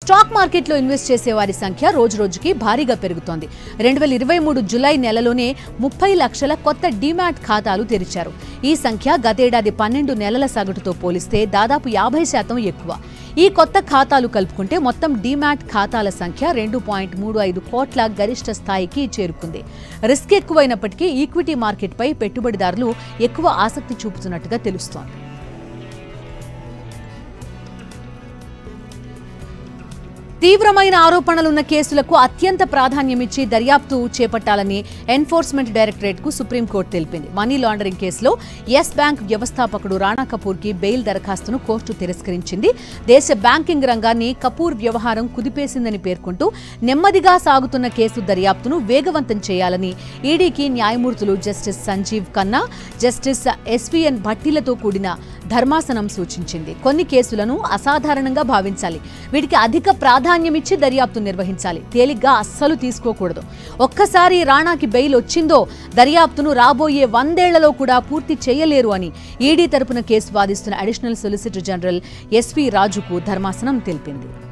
stock మార్కెట్లో invest చేసే వారి సంఖ్య రోజు రోజుకి భారీగా పెరుగుతోంది రెండు వేల ఇరవై మూడు జులై నెలలోనే ముప్పై లక్షల కొత్త డిమాట్ ఖాతాలు తెరిచారు ఈ సంఖ్య గతేడాది పన్నెండు నెలల సగటుతో పోలిస్తే దాదాపు యాభై శాతం ఎక్కువ ఈ కొత్త ఖాతాలు కలుపుకుంటే మొత్తం డిమాట్ ఖాతాల సంఖ్య రెండు పాయింట్ మూడు ఐదు కోట్ల గరిష్ట స్థాయికి చేరుకుంది రిస్క్ ఎక్కువైనప్పటికీ ఈక్విటీ మార్కెట్పై పెట్టుబడిదారులు ఎక్కువ ఆసక్తి చూపుతున్నట్టుగా తెలుస్తోంది తీవ్రమైన ఆరోపణలున్న కేసులకు అత్యంత ప్రాధాన్యమిచ్చి దర్యాప్తు చేపట్టాలని ఎన్ఫోర్స్మెంట్ డైరెక్టరేట్ కు సుప్రీంకోర్టు తెలిపింది మనీ లాండరింగ్ కేసులో ఎస్ బ్యాంక్ వ్యవస్థాపకుడు రాణా కపూర్ కి బెయిల్ దరఖాస్తును కోర్టు తిరస్కరించింది దేశ బ్యాంకింగ్ రంగాన్ని కపూర్ వ్యవహారం కుదిపేసిందని పేర్కొంటూ నెమ్మదిగా సాగుతున్న కేసు దర్యాప్తును వేగవంతం చేయాలని ఈడీకి న్యాయమూర్తులు justice Sanjiv Khanna justice SVN భట్టిలతో కూడిన ధర్మాసనం సూచించింది కొన్ని కేసులను అసాధారణంగా భావించాలి వీటికి అధిక ప్రాధాన్యమిచ్చి దర్యాప్తు నిర్వహించాలి తేలిగ్గా అస్సలు తీసుకోకూడదు ఒక్కసారి రాణాకి బెయిల్ వచ్చిందో దర్యాప్తును రాబోయే వందేళ్లలో కూడా పూర్తి చేయలేరు అని ఈడీ తరపున కేసు వాదిస్తున్న అడిషనల్ సొలిసిటర్ జనరల్ ఎస్వి రాజుకు ధర్మాసనం తెలిపింది